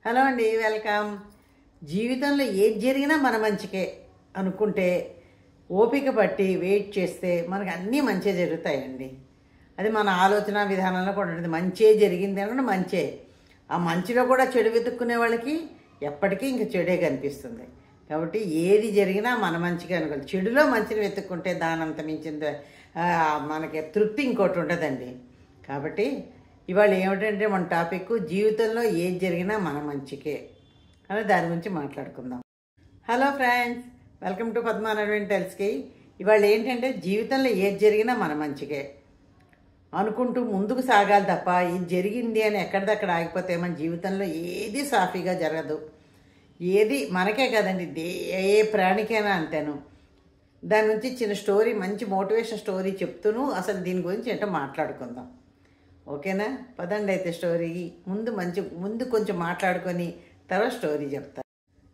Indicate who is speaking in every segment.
Speaker 1: hello అండి welcome జీవితంలో ఏది జరిగినా మన మంచికే అనుకుంటే ఓపిక పట్టి వెయిట్ చేస్తే మనకు అన్నీ మంచే జరుగుతాయండి అది మన ఆలోచన విధానంలో కూడా ఉంటుంది మంచే జరిగింది అంటే మంచే ఆ మంచిలో కూడా చెడు వెతుక్కునే వాళ్ళకి ఎప్పటికీ ఇంక చెడే కనిపిస్తుంది కాబట్టి ఏది జరిగినా మన మంచిగా అనుకోవాలి చెడులో మంచిని వెతుక్కుంటే దానంత మించింది ఆ, మనకి తృప్తి ఇంకోటి ఉండదండి కాబట్టి ఇవాళ ఏమిటంటే మన టాపిక్ జీవితంలో ఏది జరిగినా మన మంచికే అని దాని గురించి మాట్లాడుకుందాం hello friends welcome to Padmanaveen టెల్స్కి ఇవాళ ఏంటంటే జీవితంలో ఏది జరిగినా మన మంచికే అనుకుంటూ ముందుకు సాగాలి తప్ప ఇది జరిగింది అని ఎక్కడిదక్కడ ఆగిపోతే మన జీవితంలో ఏది సాఫీగా జరగదు ఏది మనకే కదండి దే- ఏ ప్రాణికైనా అంతేను దాని నుంచి చిన్న స్టోరీ మంచి మోటివేషన్ స్టోరీ చెప్తూను అసలు దీని గురించి ఏంటో మాట్లాడుకుందాం ఓకేనా పదండి అయితే స్టోరీ ముందు మంచి ముందు కొంచెం మాట్లాడుకొని తర్వాత స్టోరీ చెప్తా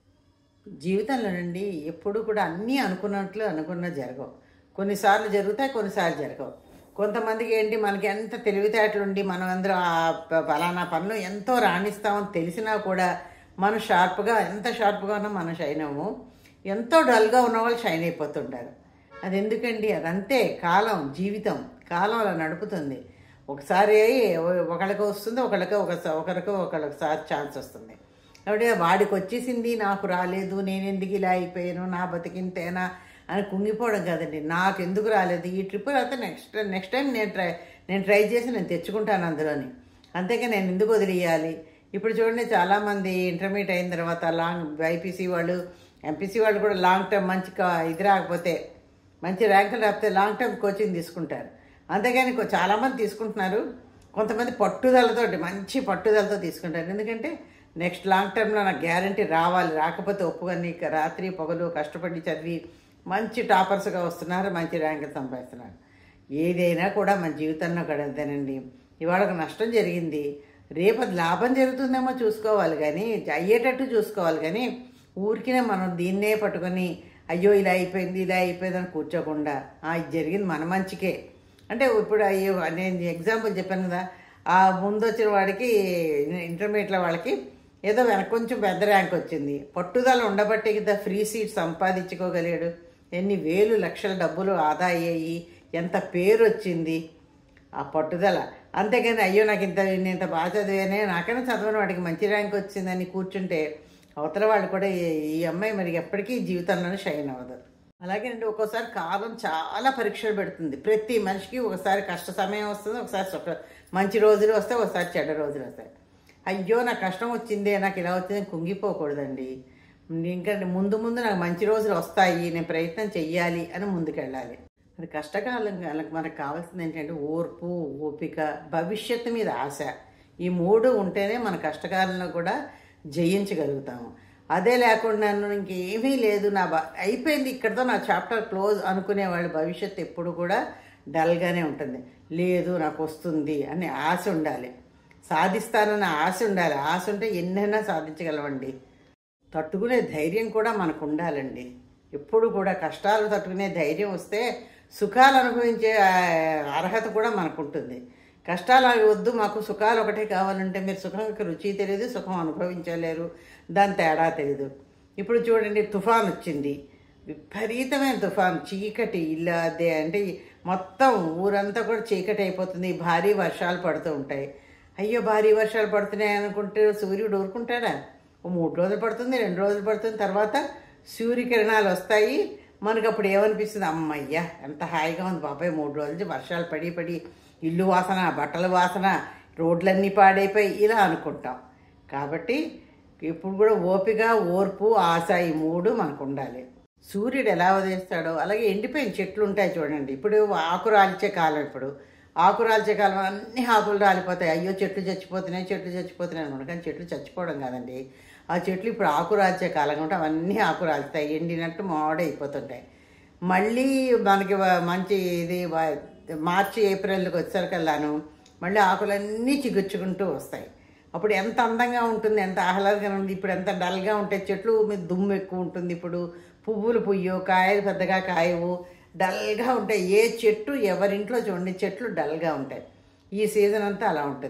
Speaker 1: జీవితంలో నుండి ఎప్పుడు కూడా అన్నీ అనుకున్నట్లు అనుకున్న జరగవు కొన్నిసార్లు జరుగుతాయి కొన్నిసార్లు జరగవు కొంతమందికి ఏంటి మనకి ఎంత తెలివితేటలుండి మనం అందరం ఆ ప- పలానా పనులు ఎంతో రాణిస్తామని తెలిసినా కూడా మనం షార్ప్గా ఎంత షార్ప్గా ఉన్నా మనం షైన్ అవ్వము ఎంతో డల్గా ఉన్న వాళ్ళు షైన్ అయిపోతుంటారు అది ఎందుకండి అదంతే కాలం జీవితం కాలం అలా నడుపుతుంది ఒకసారి ఒకళ్ళకి వస్తుంది ఒకళ్ళకి ఒక ఒకరికి ఒకళ్ళకిసారి ఛాన్స్ వస్తుంది కాబట్టి వాడికి వచ్చేసింది నాకు రాలేదు నేను ఎందుకు ఇలా అయిపోయాను నా బతికింతేనా అని కుంగిపోవడం కదండి నాకు ఎందుకు రాలేదు ఈ ట్రిప్ అయితే నెక్స్ట్ నెక్స్ట్ టైం నేను ట్రై నేను ట్రై చేసి నేను తెచ్చుకుంటాను అందులోని అంతేగా నేను ఎందుకు వదిలేయాలి ఇప్పుడు చూడండి చాలామంది ఇంటర్మీడియట్ అయిన తర్వాత లాంగ్ బైపీసీ వాళ్ళు ఎంపీసీ వాళ్ళు కూడా లాంగ్ టర్మ్ మంచి కా- ఇది రాకపోతే మంచి ర్యాంకులు రాకపోతే లాంగ్ టర్మ్ కోచింగ్ తీసుకుంటారు అంతేగాని కొ- చాలామంది తీసుకుంటున్నారు కొంతమంది పట్టుదలతోటి మంచి పట్టుదలతో తీసుకుంటారు ఎందుకంటే నెక్స్ట్ లాంగ్ టర్మ్లో నాకు గ్యారంటీ రావాలి రాకపోతే ఒప్పుకొని ఇక రాత్రి పగలు కష్టపడి చదివి మంచి టాపర్స్గా వస్తున్నారు మంచి ర్యాంకులు సంపాదిస్తున్నారు ఏదైనా కూడా మన జీవితంలో కూడా అంతేనండి ఇవాళ ఒక నష్టం జరిగింది రేపు అది లాభం జరుగుతుందేమో చూసుకోవాలి కానీ అయ్యేటట్టు చూసుకోవాలి కానీ ఊరికినే మనం దీన్నే పట్టుకొని అయ్యో ఇలా అయిపోయింది ఇలా అయిపోయింది అని కూర్చోకుండా "ఆ, ఇది జరిగింది మన మంచికే అంటే ఇప్పుడు అయ్యో నేను ఎగ్జాంపుల్ చెప్పాను కదా ఆ ముందు వచ్చిన వాడికి ఇంటర్మీడియట్లో వాళ్ళకి ఏదో వెనక కొంచెం పెద్ద ర్యాంక్ వచ్చింది పట్టుదల ఉండబట్టే కదా ఫ్రీ సీట్ సంపాదించుకోగలిగాడు ఎన్ని వేలు లక్షల డబ్బులు ఆదా అయ్యాయి ఎంత పేరు వచ్చింది ఆ పట్టుదల అంతేగాని అయ్యో నాకు ఇంత నేను ఇంత బాగా చదివానే నాకైనా చదవని వాడికి మంచి ర్యాంక్ వచ్చిందని కూర్చుంటే అవతల వాళ్ళు కూడా ఈ- ఈ అమ్మాయి మరి ఎప్పటికీ జీవితంలోనే షైన్ అవ్వదు అలాగేనండి ఒక్కోసారి కాలం చాలా పరీక్షలు పెడుతుంది ప్రతి మనిషికి ఒకసారి కష్ట సమయం వస్తుంది ఒకసారి సుఖ మంచి రోజులు వస్తాయి ఒకసారి చెడ్డ రోజులు వస్తాయి అయ్యో నాకు కష్టం వచ్చిందే నాకు ఇలా వచ్చిందని కుంగిపోకూడదండి ఇంకా ముందు ముందు నాకు మంచి రోజులు వస్తాయి నేను ప్రయత్నం చెయ్యాలి అని ముందుకెళ్ళాలి మరి కష్టకాలం కాలం మనకు కావాల్సింది ఏంటంటే ఓర్పు ఓపిక భవిష్యత్తు మీద ఆశ ఈ మూడు ఉంటేనే మన కష్టకాలంలో కూడా జయించగలుగుతాము అదే లేకుండా నన్ను ఇంకేమీ లేదు నా బ- అయిపోయింది ఇక్కడతో నా చాప్టర్ క్లోజ్ అనుకునే వాళ్ళ భవిష్యత్తు ఎప్పుడు కూడా డల్గానే ఉంటుంది లేదు నాకు వస్తుంది అని ఆశ ఉండాలి సాధిస్తానన్న ఆశ ఉండాలి ఆశ ఉంటే ఎన్నైనా సాధించగలమండి తట్టుకునే ధైర్యం కూడా మనకు ఉండాలండి ఎప్పుడు కూడా కష్టాలు తట్టుకునే ధైర్యం వస్తే సుఖాలు అనుభవించే ఆ, అర్హత కూడా మనకు ఉంటుంది కష్టాలు అవి వద్దు మాకు సుఖాలు ఒకటే కావాలంటే మీరు సుఖంకి రుచి తెలియదు సుఖం అనుభవించలేరు దాని తేడా తెలియదు ఇప్పుడు చూడండి తుఫాన్ వచ్చింది విపరీతమైన తుఫాన్ చీకటి ఇలా అదే అంటే మొత్తం ఊరంతా కూడా చీకటి అయిపోతుంది భారీ వర్షాలు పడుతూ ఉంటాయి అయ్యో భారీ వర్షాలు పడుతున్నాయి అనుకుంటే సూర్యుడు ఊరుకుంటాడా ఓ మూడు రోజులు పడుతుంది రెండు రోజులు పడుతుంది తర్వాత సూర్యకిరణాలు వస్తాయి మనకు అప్పుడు ఏమనిపిస్తుంది అమ్మయ్యా ఎంత హాయిగా ఉంది బాబాయ్ మూడు రోజుల నుంచి వర్షాలు పడి పడి ఇల్లు వాసన బట్టల వాసన రోడ్లన్నీ పాడైపోయి ఇలా అనుకుంటాం కాబట్టి ఇప్పుడు కూడా ఓపిక ఓర్పు ఆశ ఈ మూడు మనకు ఉండాలి సూర్యుడు ఎలా ఉదయిస్తాడో అలాగే ఎండిపోయిన చెట్లు ఉంటాయి చూడండి ఇప్పుడు ఆకు రాల్చే కాలం ఇప్పుడు ఆకు రాల్చే కాలం అన్ని ఆకులు రాలిపోతాయి అయ్యో చెట్లు చచ్చిపోతున్నాయి చెట్లు చచ్చిపోతున్నాయి అనుకోండి కానీ చెట్లు చచ్చిపోవడం కాదండి ఆ చెట్లు ఇప్పుడు ఆకు రాల్చే కాలం ఉంటే అవన్నీ ఆకు రాలుతాయి ఎండినట్టు మాడైపోతుంటాయి మళ్ళీ మనకి వ- మంచి ఇది వ- మార్చి ఏప్రిల్కి వచ్చేసరికల్లాను మళ్ళీ ఆకులన్నీ చిగుర్చుకుంటూ వస్తాయి అప్పుడు ఎంత అందంగా ఉంటుంది ఎంత ఆహ్లాదంగా ఉంది ఇప్పుడు ఎంత డల్గా ఉంటాయి చెట్లు మీద దుమ్ము ఎక్కువ ఉంటుంది ఇప్పుడు పువ్వులు పుయ్యవు కాయలు పెద్దగా కాయవు డల్గా ఉంటాయి ఏ చెట్టు ఎవరింట్లో చూడండి చెట్లు డల్గా ఉంటాయి ఈ సీజన్ అంతా అలా ఉంటుంది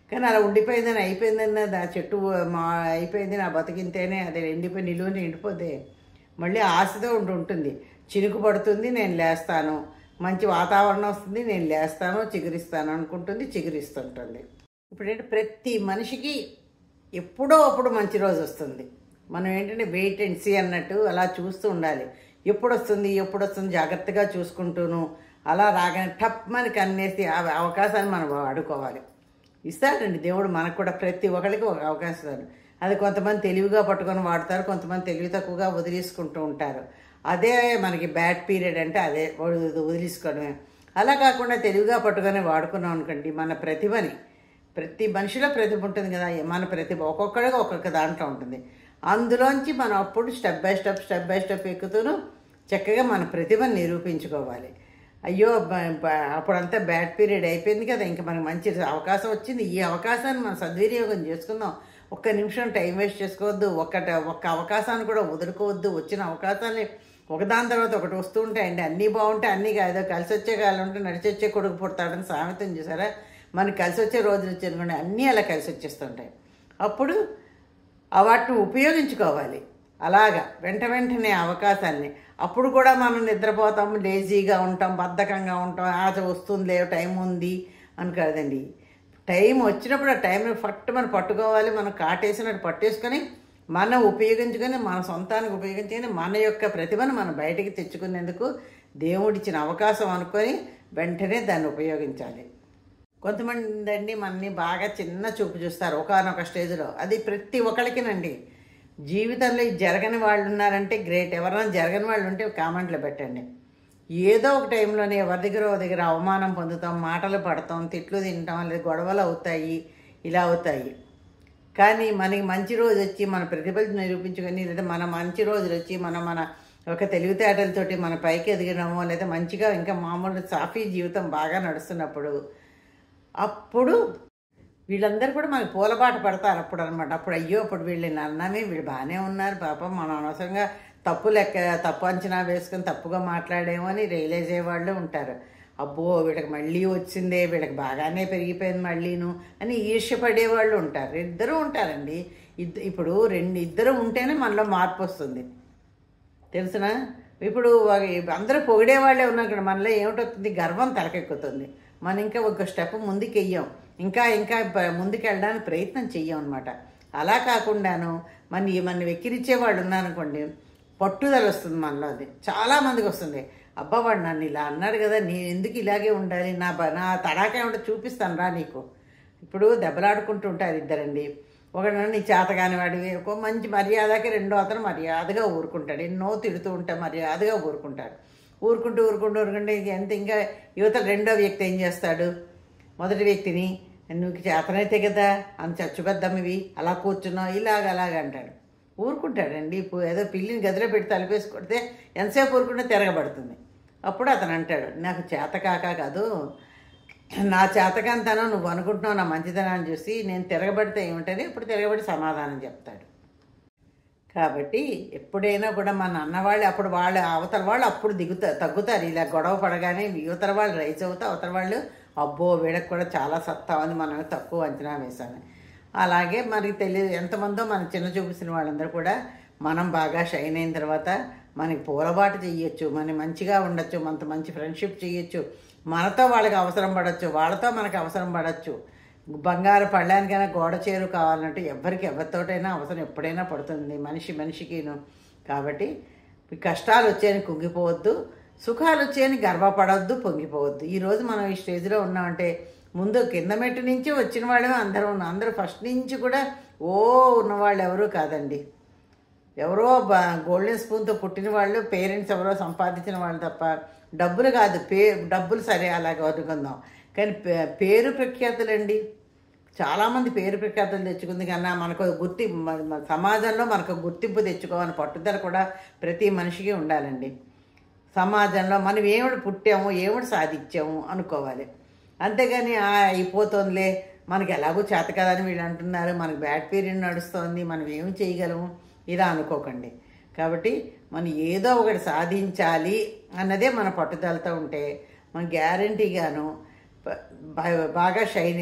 Speaker 1: కానీ అలా ఉండిపోయిందని అయిపోయిందన్న దా చెట్టు మా అయిపోయింది నా బతికింతేనే అది ఎండిపోయి నిలువని ఎండిపోతే మళ్ళీ ఆశతో ఉండి ఉంటుంది చినుకు పడుతుంది నేను లేస్తాను మంచి వాతావరణం వస్తుంది నేను లేస్తాను చిగురిస్తాను అనుకుంటుంది చిగురిస్తుంటుంది ఇప్పుడేంటి ప్రతి మనిషికి ఎప్పుడో అప్పుడు మంచి రోజు వస్తుంది మనం ఏంటంటే వెయిట్ అండ్ సీ అన్నట్టు అలా చూస్తూ ఉండాలి ఎప్పుడు వస్తుంది ఎప్పుడు వస్తుంది జాగ్రత్తగా చూసుకుంటూను అలా రాగానే టప్ మనకి అన్నేసి ఆ అవకాశాన్ని మనం వాడుకోవాలి ఇస్తాడండి దేవుడు మనకు కూడా ప్రతి ఒక్కరికి ఒక అవకాశం ఇస్తాడు అది కొంతమంది తెలివిగా పట్టుకొని వాడతారు కొంతమంది తెలివి తక్కువగా వదిలేసుకుంటూ ఉంటారు అదే మనకి బ్యాడ్ పీరియడ్ అంటే అదే వది- వదిలేసుకోవడమే అలా కాకుండా తెలివిగా పట్టుకొని వాడుకున్నాం అనుకోండి మన ప్రతిభని ప్రతి మనిషిలో ప్రతిభ ఉంటుంది కదా మన ప్రతిభ ఒక్కొక్కడికి ఒక్కొక్క దాంట్లో ఉంటుంది అందులోంచి మనం అప్పుడు step by step step by step ఎక్కుతూను చక్కగా మన ప్రతిభను నిరూపించుకోవాలి అయ్యో బ- బ- అప్పుడంతా బ్యాడ్ పీరియడ్ అయిపోయింది కదా ఇంకా మనకు మంచి అవకాశం వచ్చింది ఈ అవకాశాన్ని మనం సద్వినియోగం చేసుకుందాం ఒక్క నిమిషం టైం వేస్ట్ చేసుకోవద్దు ఒక్కట ఒక్క అవకాశాన్ని కూడా వదులుకోవద్దు వచ్చిన అవకాశాన్ని ఒకదాని తర్వాత ఒకటి వస్తూ ఉంటాయండి అన్నీ బాగుంటే అన్నీ కాదు కలిసి వచ్చే కాలం ఉంటే నడిచి వచ్చే కొడుకు పుడతాడని సామెతం చూసారా మనకి కలిసి వచ్చే రోజులు వచ్చాయనుకోండి అన్నీ అలా కలిసి వచ్చేస్తుంటాయి అప్పుడు ఆ వాటిని ఉపయోగించుకోవాలి అలాగా వెంట వెంటనే అవకాశాన్ని అప్పుడు కూడా మనం నిద్రపోతాం లేజీగా ఉంటాం బద్ధకంగా ఉంటాం ఆశ వస్తుంది టైం ఉంది అని కాదండి టైం వచ్చినప్పుడు ఆ టైంని ఫట్ మనం పట్టుకోవాలి మనం కాటేసినట్టు పట్టేసుకొని మనం ఉపయోగించుకొని మన సొంతానికి ఉపయోగించుకొని మన యొక్క ప్రతిభను మనం బయటికి తెచ్చుకునేందుకు దేవుడిచ్చిన అవకాశం అనుకొని వెంటనే దాన్ని ఉపయోగించాలి కొంతమంది అండి మనని బాగా చిన్న చూపు చూస్తారు ఒకనొక స్టేజ్లో అది ప్రతి ఒక్కరికినండి జీవితంలో ఇది జరగని వాళ్ళు ఉన్నారంటే గ్రేట్ ఎవరైనా జరగని వాళ్ళు ఉంటే కామెంట్లో పెట్టండి ఏదో ఒక టైంలోనే ఎవరి దగ్గర ఒక దగ్గర అవమానం పొందుతాం మాటలు పడతాం తిట్లు తింటాం లేదా గొడవలు అవుతాయి ఇలా అవుతాయి కానీ మనకి మంచి రోజు వచ్చి మన ప్రతిభలు నిరూపించుకొని లేదా మన మంచి రోజులు వచ్చి మన మన ఒక తెలివితేటలతోటి మన పైకి ఎదిగినామో లేదా మంచిగా ఇంకా మామూలు సాఫీ జీవితం బాగా నడుస్తున్నప్పుడు అప్పుడు వీళ్ళందరూ కూడా మనకి పూలబాట పడతారు అప్పుడు అనమాట అప్పుడు అయ్యో అప్పుడు వీళ్ళు అన్నమే వీళ్ళు బాగానే ఉన్నారు పాపం మనం అనవసరంగా తప్పు లెక్క తప్పు అంచనా వేసుకొని తప్పుగా మాట్లాడేమో అని రియలైజ్ అయ్యేవాళ్ళు ఉంటారు అబ్బో వీళ్ళకి మళ్ళీ వచ్చిందే వీళ్ళకి బాగానే పెరిగిపోయింది మళ్ళీను అని ఈర్ష్యపడే వాళ్ళు ఉంటారు ఇద్దరు ఉంటారండి ఇద్ద ఇప్పుడు రెండు ఇద్దరు ఉంటేనే మనలో మార్పు వస్తుంది తెలుసునా ఇప్పుడు వా- అందరూ పొగిడే వాళ్ళే ఉన్నారు ఇక్కడ మనలో ఏమిటవుతుంది గర్వం తలకెక్కుతుంది మనం ఇంకా ఒక స్టెప్ ముందుకు వెయ్యం ఇంకా ఇంకా ప- ముందుకు వెళ్ళడానికి ప్రయత్నం చెయ్యం అనమాట అలా కాకుండాను మన మన వెక్కిరించే వాళ్ళు ఉన్నారనుకోండి పట్టుదల వస్తుంది మనలో అది చాలా మందికి వస్తుంది అబ్బా వాడు నన్ను ఇలా అన్నాడు కదా నేను ఎందుకు ఇలాగే ఉండాలి నా బ- నా తడాకా ఏమిటో చూపిస్తాను రా నీకు ఇప్పుడు దెబ్బలాడుకుంటూ ఉంటారు ఇద్దరండి ఒకడు నీ చేతగాని వాడివి ఒక మంచి మర్యాదకి రెండో అతను మర్యాదగా ఊరుకుంటాడు ఎన్నో తిడుతూ ఉంటే మర్యాదగా ఊరుకుంటాడు ఊరుకుంటూ ఊరుకుంటూ ఊరుకుంటే ఇది ఎంత ఇంకా యువత రెండో వ్యక్తి ఏం చేస్తాడు మొదటి వ్యక్తిని నువ్వు చేతనైతే కదా అంత చచ్చుబద్దమ్మివి అలా కూర్చున్నావు ఇలాగ అలాగ అంటాడు ఊరుకుంటాడండి ఇప్పుడు ఏదో పిల్లిని గదిలో పెట్టి తలిపేసి కొడితే ఎంతసేపు ఊరుకుంటే తిరగబడుతుంది అప్పుడు అతను అంటాడు నాకు చేత కాక కాదు నా చేతకంతనం నువ్వు అనుకుంటున్నావు నా మంచితనాన్ని చూసి నేను తిరగబడితే ఏమిటని ఇప్పుడు తిరగబడి సమాధానం చెప్తాడు కాబట్టి ఎప్పుడైనా కూడా మన అన్నవాళ్ళు అప్పుడు వాళ్ళు అవతల వాళ్ళు అప్పుడు దిగుతారు తగ్గుతారు ఇలా గొడవ పడగానే యువతల వాళ్ళు రైస్ అవుతా అవతల వాళ్ళు అబ్బో వీళ్ళకి కూడా చాలా సత్తా అని మనం తక్కువ అంచనా వేశాను అలాగే మనకి తెలియదు ఎంతమందో మన చిన్న చూపిస్తున్న వాళ్ళందరూ కూడా మనం బాగా షైన్ అయిన తర్వాత మనకి పూలబాటు చెయ్యొచ్చు మనం మంచిగా ఉండొచ్చు మనతో మంచి ఫ్రెండ్షిప్ చేయొచ్చు మనతో వాళ్ళకి అవసరం పడవచ్చు వాళ్ళతో మనకి అవసరం పడవచ్చు బంగారు పళ్ళానికైనా గోడ చేరు కావాలంటే ఎవరికి ఎవరితోటైనా అవసరం ఎప్పుడైనా పడుతుంది మనిషి మనిషికిను కాబట్టి ఈ కష్టాలు వచ్చాయని కుంగిపోవద్దు సుఖాలు వచ్చాయని గర్వపడవద్దు పొంగిపోవద్దు ఈరోజు మనం ఈ స్టేజ్లో ఉన్నామంటే ముందు కింద మెట్టు నుంచి వచ్చిన వాళ్ళమే అందరూ ఉన్నాం అందరూ ఫస్ట్ నుంచి కూడా ఓ ఉన్నవాళ్ళు ఎవరూ కాదండి ఎవరో బ గోల్డెన్ స్పూన్తో పుట్టిన వాళ్ళు పేరెంట్స్ ఎవరో సంపాదించిన వాళ్ళు తప్ప డబ్బులు కాదు పే డబ్బులు సరే అలాగే వదుకుందాం కానీ పే- పేరు ప్రఖ్యాతులండి చాలామంది పేరు ప్రఖ్యాతులు తెచ్చుకుంది కన్నా మనకు గుర్తి మన మన సమాజంలో మనకు గుర్తింపు తెచ్చుకోవాలని పట్టుదల కూడా ప్రతి మనిషికి ఉండాలండి సమాజంలో మనం ఏమిటి పుట్టాము ఏమిటి సాధించాము అనుకోవాలి అంతేగాని "ఆ, అయిపోతుందిలే మనకి ఎలాగో చేత కదని వీళ్ళు అంటున్నారు మనకి బ్యాడ్ పీరియడ్ నడుస్తోంది మనం ఏం చేయగలము ఇలా అనుకోకండి కాబట్టి మనం ఏదో ఒకటి సాధించాలి అన్నదే మన పట్టుదలతో ఉంటే మన గ్యారంటీగాను బ- బా- బాగా షైన్ అయ్యి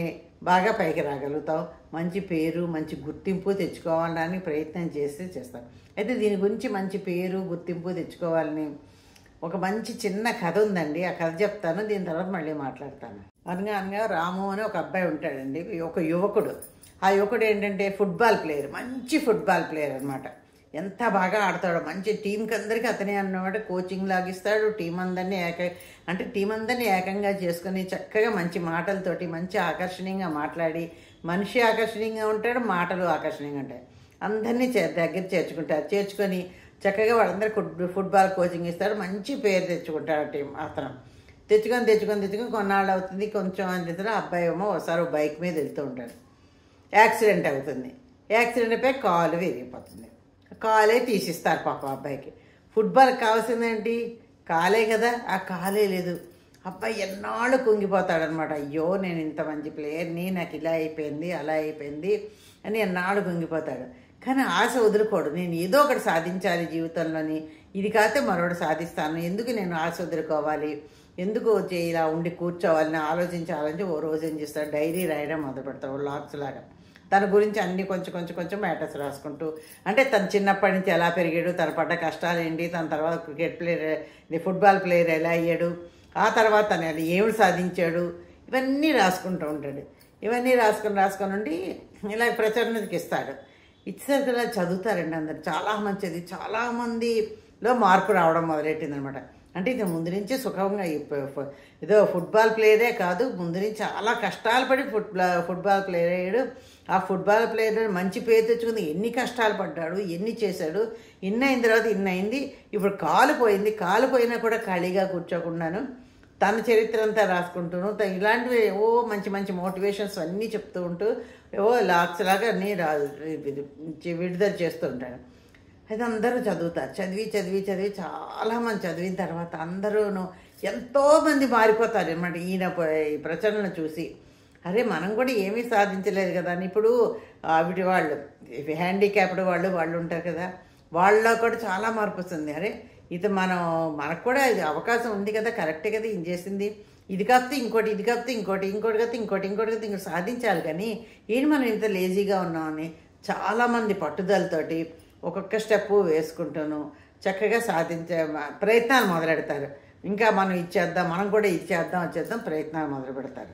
Speaker 1: బాగా పైకి రాగలుగుతావు మంచి పేరు మంచి గుర్తింపు తెచ్చుకోవడానికి ప్రయత్నం చేస్తే చేస్తావు అయితే దీని గురించి మంచి పేరు గుర్తింపు తెచ్చుకోవాలని ఒక మంచి చిన్న కథ ఉందండి ఆ కథ చెప్తాను దీని తర్వాత మళ్ళీ మాట్లాడతాను అనగా అనగా రాము అని ఒక అబ్బాయి ఉంటాడండి ఒక యువకుడు ఆ యువకుడు ఏంటంటే ఫుట్బాల్ ప్లేయర్ మంచి ఫుట్బాల్ ప్లేయర్ అనమాట ఎంత బాగా ఆడతాడో మంచి టీంకి అందరికీ అతనే అన్నమాట కోచింగ్ లాగిస్తాడు టీం అందరినీ ఏక అంటే టీం అందరినీ ఏకంగా చేసుకొని చక్కగా మంచి మాటలతోటి మంచి ఆకర్షణీయంగా మాట్లాడి మనిషి ఆకర్షణీయంగా ఉంటాడు మాటలు ఆకర్షణీయంగా ఉంటాయి అందరినీ చే దగ్గర చేర్చుకుంటారు చేర్చుకొని చక్కగా వాళ్ళందరికీ ఫుట్ ఫుట్బాల్ కోచింగ్ ఇస్తాడు మంచి పేరు తెచ్చుకుంటాడు టీం అతను తెచ్చుకొని తెచ్చుకొని తెచ్చుకొని కొన్నాళ్ళు అవుతుంది కొంచెం అని అబ్బాయి ఏమో ఒకసారి బైక్ మీద వెళ్తూ ఉంటాడు యాక్సిడెంట్ అవుతుంది యాక్సిడెంట్ అయిపోయి కాలు విరిగిపోతుంది కాలే తీసిస్తారు పాప అబ్బాయికి ఫుట్బాల్ కావాల్సిందేంటి కాలే కదా ఆ కాలే లేదు అబ్బాయి ఎన్నాళ్ళు కుంగిపోతాడనమాట అయ్యో నేను ఇంత మంచి ప్లేయర్ని నాకు ఇలా అయిపోయింది అలా అయిపోయింది అని ఎన్నాళ్ళు కుంగిపోతాడు కానీ ఆశ వదులుకోడు నేను ఏదో ఒకటి సాధించాలి జీవితంలోని ఇది కాకపోతే మరొకటి సాధిస్తాను ఎందుకు నేను ఆశ వదులుకోవాలి ఎందుకు వచ్చి ఇలా ఉండి కూర్చోవాలని ఆలోచించి ఆలోచించి ఓ రోజు ఏం చేస్తాడు డైరీ రాయడం మొదలు పెడతాడు లాక్స్ లాగా తన గురించి అన్ని కొంచెం కొంచెం కొంచెం మ్యాటర్స్ రాసుకుంటూ అంటే తను చిన్నప్పటి నుంచి ఎలా పెరిగాడు తన పడ్డ కష్టాలు ఏంటి తన తర్వాత క్రికెట్ ప్లేయర్ ఇది ఫుట్బాల్ ప్లేయర్ ఎలా అయ్యాడు ఆ తర్వాత తను అది ఏమిటి సాధించాడు ఇవన్నీ రాసుకుంటూ ఉంటాడు ఇవన్నీ రాసుకొని రాసుకొని ఉండి ఇలా ప్రచురణకి ఇస్తాడు ఇచ్చేసరికి ఇలా చదువుతారండి అందరు చాలా మంచిది చాలా మందిలో మార్పు రావడం మొదలెట్టింది అనమాట అంటే ఇక ముందు నుంచి సుఖంగా ఈ ప- ఫ- ఏదో ఫుట్బాల్ ప్లేయరే కాదు ముందు నుంచి చాలా కష్టాలు పడి ఫుట్బాల్ ఫుట్బాల్ ప్లేయర్ అయ్యాడు ఆ ఫుట్బాల్ ప్లేయర్ మంచి పేరు తెచ్చుకుంది ఎన్ని కష్టాలు పడ్డాడు ఎన్ని చేశాడు ఇన్ని అయిన తర్వాత ఇన్ని అయింది ఇప్పుడు కాలు పోయింది కాలు పోయినా కూడా ఖాళీగా కూర్చోకుండాను తన చరిత్ర అంతా రాసుకుంటూను త- ఇలాంటివి ఓ మంచి మంచి మోటివేషన్స్ అన్నీ చెప్తూ ఉంటూ ఏవో లాక్స్ లాగా అన్నీ రా ఇది విడుదల చేస్తూ ఉంటాడు అయితే అందరూ చదువుతారు చదివి చదివి చదివి చాలా మంది చదివిన తర్వాత అందరూను ఎంతో మంది మారిపోతారు అనమాట ఈయన ప- ఈ ప్రచురణ చూసి అరే మనం కూడా ఏమీ సాధించలేదు కదా అని ఇప్పుడు ఆవిడ వాళ్ళు హ్యాండిక్యాప్డ్ వాళ్ళు వాళ్ళు ఉంటారు కదా వాళ్ళలో కూడా చాలా మార్పు వస్తుంది అరే ఇది మనం మనకు కూడా ఇది అవకాశం ఉంది కదా కరెక్టే కదా ఇది చేసింది ఇది కాకపోతే ఇంకోటి ఇది కాకపోతే ఇంకోటి ఇంకోటి కాకపోతే ఇంకోటి ఇంకోటి కాకపోతే ఇంకోటి సాధించాలి కానీ ఏంటి మనం ఇంత లేజీగా ఉన్నామని చాలామంది పట్టుదలతోటి ఒక్కొక్క స్టెప్ వేసుకుంటాను చక్కగా సాధించే ప్రయత్నాలు మొదలెడతారు ఇంకా మనం ఇచ్చేద్దాం మనం కూడా ఇచ్చేద్దాం వచ్చేద్దాం ప్రయత్నాలు మొదలు పెడతారు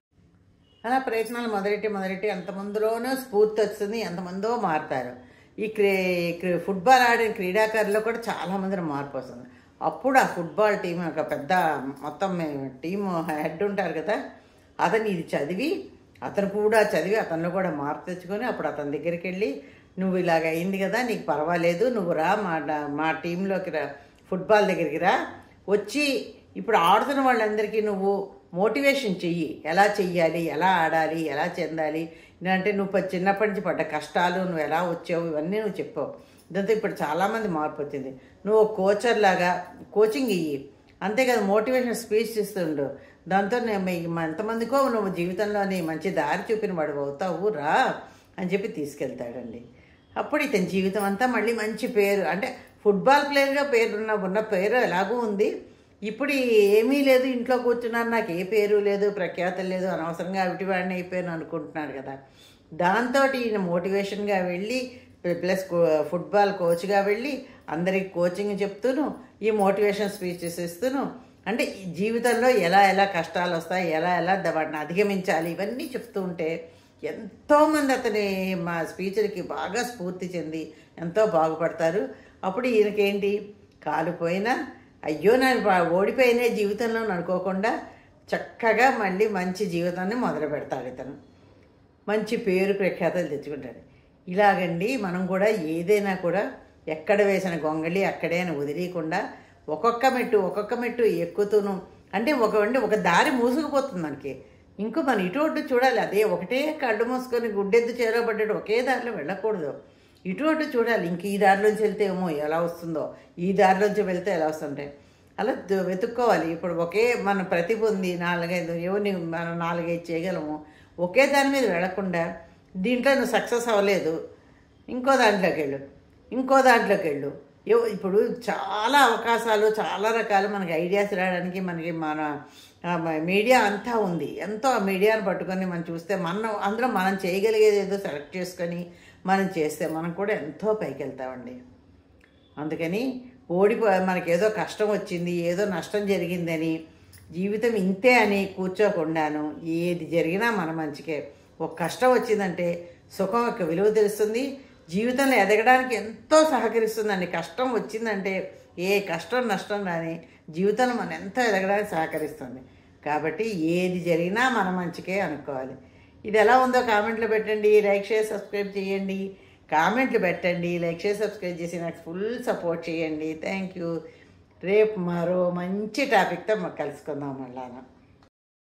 Speaker 1: అలా ప్రయత్నాలు మొదలెట్టి మొదలెట్టి ఎంతమందిలోనూ స్ఫూర్తి వస్తుంది ఎంతమందో మారుతారు ఈ క్రీ క్రీ- ఫుట్బాల్ ఆడిన క్రీడాకారుల్లో కూడా చాలా మంది మార్పు వస్తుంది అప్పుడు ఆ ఫుట్బాల్ టీం ఒక పెద్ద మొత్తం టీం హెడ్ ఉంటారు కదా అతను ఇది చదివి అతను కూడా చదివి అతనిలో కూడా మార్పు తెచ్చుకొని అప్పుడు అతని దగ్గరికి వెళ్ళి నువ్వు ఇలాగ అయింది కదా నీకు పర్వాలేదు నువ్వు రా మా మా టీంలోకి రా ఫుట్బాల్ దగ్గరికి రా వచ్చి ఇప్పుడు ఆడుతున్న వాళ్ళందరికీ నువ్వు మోటివేషన్ చెయ్యి ఎలా చెయ్యాలి ఎలా ఆడాలి ఎలా చెందాలి అంటే నువ్వు ప- చిన్నప్పటి నుంచి పడ్డ కష్టాలు నువ్వు ఎలా వచ్చావు ఇవన్నీ నువ్వు చెప్పావు దాంతో ఇప్పుడు చాలామంది మార్పు వచ్చింది నువ్వు కోచర్ లాగా కోచింగ్ ఇయ్యి అంతేకాదు మోటివేషన్ స్పీచ్ ఇస్తుండు దాంతో నేను మీ- ఎంతమందికో నువ్వు జీవితంలోని మంచి దారి చూపిన వాడు అవుతావు రా అని చెప్పి తీసుకెళ్తాడండి అప్పుడు ఇతని జీవితం అంతా మళ్ళీ మంచి పేరు అంటే ఫుట్బాల్ ప్లేయర్గా పేరున్న ఉన్న పేరు ఎలాగూ ఉంది ఇప్పుడు ఏమీ లేదు ఇంట్లో కూర్చున్నాను నాకు ఏ పేరు లేదు ప్రఖ్యాత లేదు అనవసరంగా అవిటివాడిని అయిపోయాను అనుకుంటున్నాడు కదా దాంతో ఈయన మోటివేషన్గా వెళ్ళి ప్లస్ కో- ఫుట్బాల్ కోచ్గా వెళ్ళి అందరికి కోచింగ్ చెప్తూను ఈ మోటివేషన్ స్పీచెస్ ఇస్తూను అంటే ఈ జీవితంలో ఎలా ఎలా కష్టాలు వస్తాయి ఎలా ఎలా ద- వాటిని అధిగమించాలి ఇవన్నీ చెప్తూ ఉంటే ఎంతోమంది అతని మా స్పీచ్లకి బాగా స్ఫూర్తి చెంది ఎంతో బాగుపడతారు అప్పుడు ఈయనకేంటి కాలిపోయినా అయ్యో నేను బా- ఓడిపోయిన జీవితంలో అనుకోకుండా చక్కగా మళ్ళీ మంచి జీవితాన్ని మొదలు పెడతాడు ఇతను మంచి పేరు ప్రఖ్యాతలు తెచ్చుకుంటాడు ఇలాగండి మనం కూడా ఏదైనా కూడా ఎక్కడ వేసిన గొంగళి అక్కడే అని వదిలేయకుండా ఒక్కొక్క మెట్టు ఒక్కొక్క మెట్టు ఎక్కుతూను అంటే ఒక అంటే ఒక దారి మూసుకుపోతుంది మనకి ఇంకో మనం ఇటు అటు చూడాలి అదే ఒకటే కళ్ళు మూసుకొని గుడ్డెద్దు చేరబడ్డాడు ఒకే దారిలో వెళ్ళకూడదు ఇటు అటు చూడాలి ఇంక ఈ దారిలోంచి వెళ్తే ఏమో ఎలా వస్తుందో ఈ దారిలోంచి వెళ్తే ఎలా వస్తుంటాయి అలా ద- వెతుక్కోవాలి ఇప్పుడు ఒకే మన ప్రతిభ ఉంది నాలుగైదు ఎవరిని మనం నాలుగైదు చేయగలము ఒకే దాని మీద వెళ్లకుండా దీంట్లో నువ్వు సక్సెస్ అవ్వలేదు ఇంకో దాంట్లోకి వెళ్ళు ఇంకో దాంట్లోకి వెళ్ళు ఎవ- ఇప్పుడు చాలా అవకాశాలు చాలా రకాలు మనకి ఐడియాస్ రావడానికి మనకి మన ఆ, మ- మీడియా అంతా ఉంది ఎంతో ఆ మీడియాను పట్టుకొని మనం చూస్తే మనం అందులో మనం చేయగలిగేది ఏదో సెలెక్ట్ చేసుకొని మనం చేస్తే మనం కూడా ఎంతో పైకి వెళ్తామండి అందుకని ఓడిపో మనకి ఏదో కష్టం వచ్చింది ఏదో నష్టం జరిగిందని జీవితం ఇంతే అని కూర్చోకుండాను ఏది జరిగినా మన మంచికే ఒక కష్టం వచ్చిందంటే సుఖం యొక్క విలువ తెలుస్తుంది జీవితంలో ఎదగడానికి ఎంతో సహకరిస్తుందండి కష్టం వచ్చిందంటే ఏ కష్టం నష్టం రాని జీవితంలో మనం ఎంతో ఎదగడానికి సహకరిస్తుంది కాబట్టి ఏది జరిగినా మన మంచికే అనుకోవాలి ఇది ఎలా ఉందో కామెంట్లో పెట్టండి లైక్ షేర్ సబ్స్క్రైబ్ చేయండి కామెంట్లు పెట్టండి లైక్ షేర్ సబ్స్క్రైబ్ చేసి నాకు ఫుల్ సపోర్ట్ చేయండి థ్యాంక్ యూ రేపు మరో మంచి టాపిక్తో కలుసుకుందాం మళ్ళా